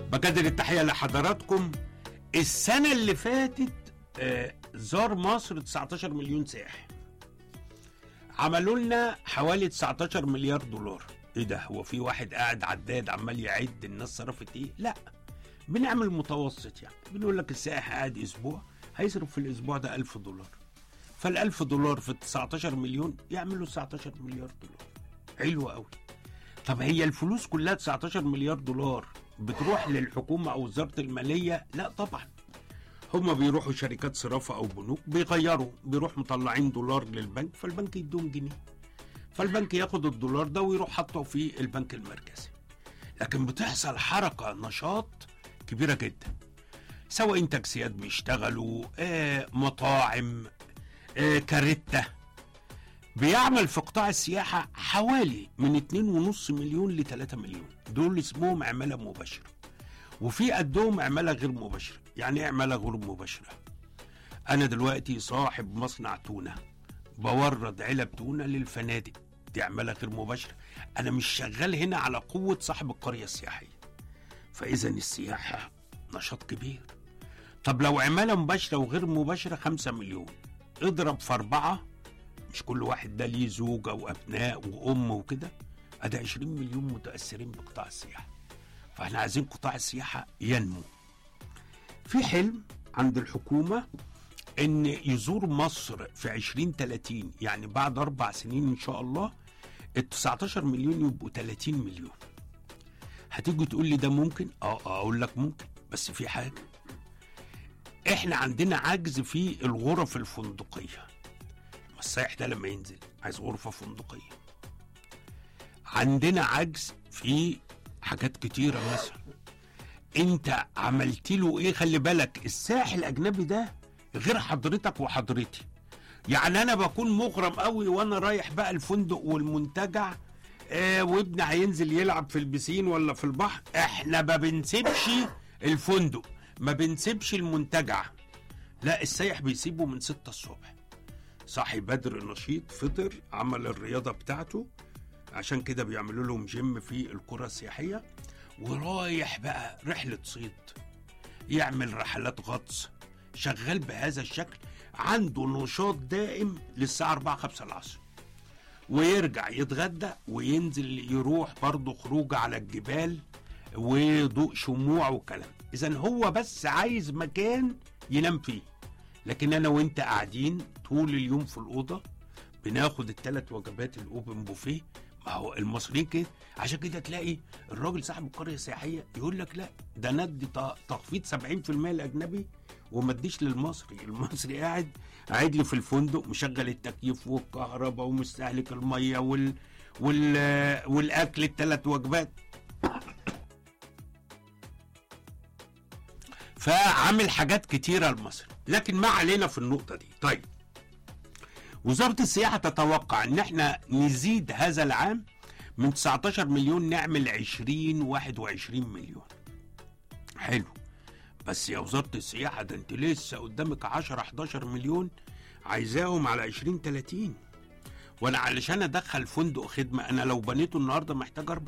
بجدد التحيه لحضراتكم السنه اللي فاتت آه، زار مصر 19 مليون سائح عملوا لنا حوالي 19 مليار دولار ايه ده هو في واحد قاعد عداد عمال يعد الناس صرفت ايه لا بنعمل متوسط يعني بنقول لك السائح قاعد اسبوع هيصرف في الاسبوع ده 1000 دولار فال1000 دولار في 19 مليون يعملوا 19 مليار دولار حلو قوي طب هي الفلوس كلها 19 مليار دولار بتروح للحكومه او وزاره الماليه لا طبعا هما بيروحوا شركات صرافه او بنوك بيغيروا بيروح مطلعين دولار للبنك فالبنك يدوم جنيه فالبنك ياخد الدولار ده ويروح حاطه في البنك المركزي لكن بتحصل حركه نشاط كبيره جدا سواء تاكسيات بيشتغلوا آه مطاعم آه كاريتا بيعمل في قطاع السياحة حوالي من 2.5 مليون ل 3 مليون دول اسمهم عمالة مباشرة وفي قدهم عمالة غير مباشرة يعني ايه عمالة غير مباشرة أنا دلوقتي صاحب مصنع تونة بورد علب تونة للفنادق دي عمالة غير مباشرة أنا مش شغال هنا على قوة صاحب القرية السياحية فإذا السياحة نشاط كبير طب لو عمالة مباشرة وغير مباشرة 5 مليون اضرب في أربعة مش كل واحد ده ليه زوجة وأبناء وأم وكده أدي 20 مليون متأثرين بقطاع السياحة فاحنا عايزين قطاع السياحة ينمو في حلم عند الحكومة ان يزور مصر في 2030 يعني بعد اربع سنين ان شاء الله ال 19 مليون يبقوا 30 مليون هتيجي تقول لي ده ممكن اه اقول لك ممكن بس في حاجه احنا عندنا عجز في الغرف الفندقيه ما السائح ده لما ينزل عايز غرفه فندقيه عندنا عجز في حاجات كتيره مثلا انت عملت له ايه خلي بالك السائح الاجنبي ده غير حضرتك وحضرتي يعني انا بكون مغرم قوي وانا رايح بقى الفندق والمنتجع آه وابني هينزل يلعب في البسين ولا في البحر احنا ما بنسيبش الفندق ما بنسيبش المنتجع لا السايح بيسيبه من 6 الصبح صاحي بدر نشيط فطر عمل الرياضة بتاعته عشان كده بيعملوا لهم جيم في القرى السياحية ورايح بقى رحلة صيد يعمل رحلات غطس شغال بهذا الشكل عنده نشاط دائم للساعة 4 5 العصر ويرجع يتغدى وينزل يروح برضه خروج على الجبال وضوء شموع وكلام اذا هو بس عايز مكان ينام فيه لكن انا وانت قاعدين طول اليوم في الاوضه بناخد الثلاث وجبات الاوبن بوفيه ما هو المصريين كده عشان كده تلاقي الراجل صاحب القريه السياحيه يقول لك لا ده ندي ت- تخفيض 70% الاجنبي وما اديش للمصري المصري قاعد قاعد لي في الفندق مشغل التكييف والكهرباء ومستهلك الميه وال وال والاكل الثلاث وجبات فعامل حاجات كتيرة لمصر لكن ما علينا في النقطة دي طيب وزارة السياحة تتوقع ان احنا نزيد هذا العام من 19 مليون نعمل 20 21 مليون حلو بس يا وزارة السياحة ده انت لسه قدامك 10 11 مليون عايزاهم على 20 30 وانا علشان ادخل فندق خدمة انا لو بنيته النهارده محتاج اربع